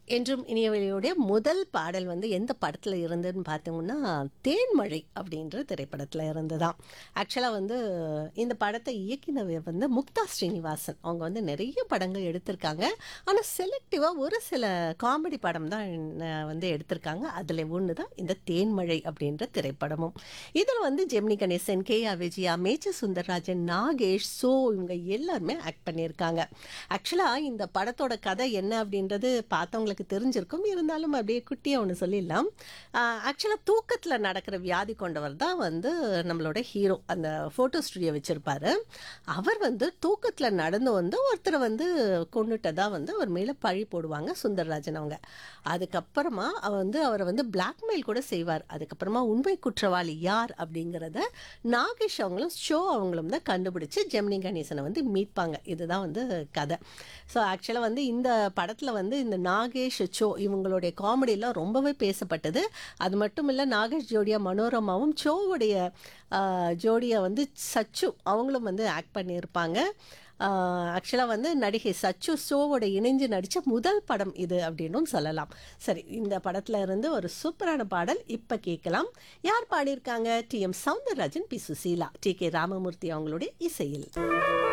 என்றும் இனியவழியோடைய முதல் பாடல் வந்து எந்த படத்தில் இருந்ததுன்னு பார்த்தோம்னா தேன்மழை அப்படின்ற திரைப்படத்தில் இருந்துதான் ஆக்சுவலாக வந்து இந்த படத்தை இயக்கினவர் வந்து முக்தா ஸ்ரீனிவாசன் அவங்க வந்து நிறைய படங்கள் எடுத்திருக்காங்க ஆனால் செலக்டிவாக ஒரு சில காமெடி படம் தான் அஹ், வந்து எடுத்திருக்காங்க அதில் ஒன்று தான் இந்த தேன்மழை அப்படின்ற திரைப்படமும் இதில் வந்து ஜெமினி கணேசன் கே ஆர் விஜயா மேச்ச சுந்தரராஜன் நாகேஷ் சோ இவங்க எல்லாருமே ஆக்ட் பண்ணியிருக்காங்க ஆக்சுவலாக இந்த படத்தோட கதை என்ன அப்படின்றது பார்த்தவங்களுக்கு தெரிஞ்சிருக்கும் இருந்தாலும் அப்படியே குட்டியாக ஒன்று சொல்லிடலாம் ஆக்சுவலாக தூக்கத்தில் நடக்கிற வியாதி கொண்டவர் தான் வந்து நம்மளோட ஹீரோ அந்த ஃபோட்டோ ஸ்டுடியோ வச்சுருப்பாரு அவர் வந்து தூக்கத்தில் நடந்து வந்து ஒருத்தரை வந்து கொண்டுட்டதா வந்து அவர் மேலே பழி போடுவாங்க சுந்தரராஜன் அவங்க அதுக்கப்புறமா அவர் வந்து அவரை வந்து பிளாக்மெயில் கூட செய்வார் அதுக்கப்புறமா உண்மை குற்றவாளி யார் அப்படிங்கிறத நாகேஷ் அவங்களும் ஷோ அவங்களும் தான் கண்டுபிடிச்சு ஜெமினி கணேசனை வந்து மீட்பாங்க இதுதான் வந்து கதை ஸோ ஆக்சுவலாக வந்து இந்த படத்தில் வந்து இந்த நாகேஷ் சோ இவங்களுடைய காமெடியெல்லாம் ரொம்பவே பேசப்பட்டது அது மட்டும் இல்லை நாகேஷ் ஜோடியா மனோரமாவும் சோவுடைய ஜோடியா வந்து சச்சு அவங்களும் வந்து ஆக்ட் பண்ணியிருப்பாங்க ஆக்சுவலாக வந்து நடிகை சச்சு ஷோவோட இணைஞ்சு நடித்த முதல் படம் இது அப்படின்னும் சொல்லலாம் சரி இந்த படத்தில் இருந்து ஒரு சூப்பரான பாடல் இப்போ கேட்கலாம் யார் பாடியிருக்காங்க T M Soundararajan P Susheela T K Ramamoorthy அவங்களுடைய இசையில்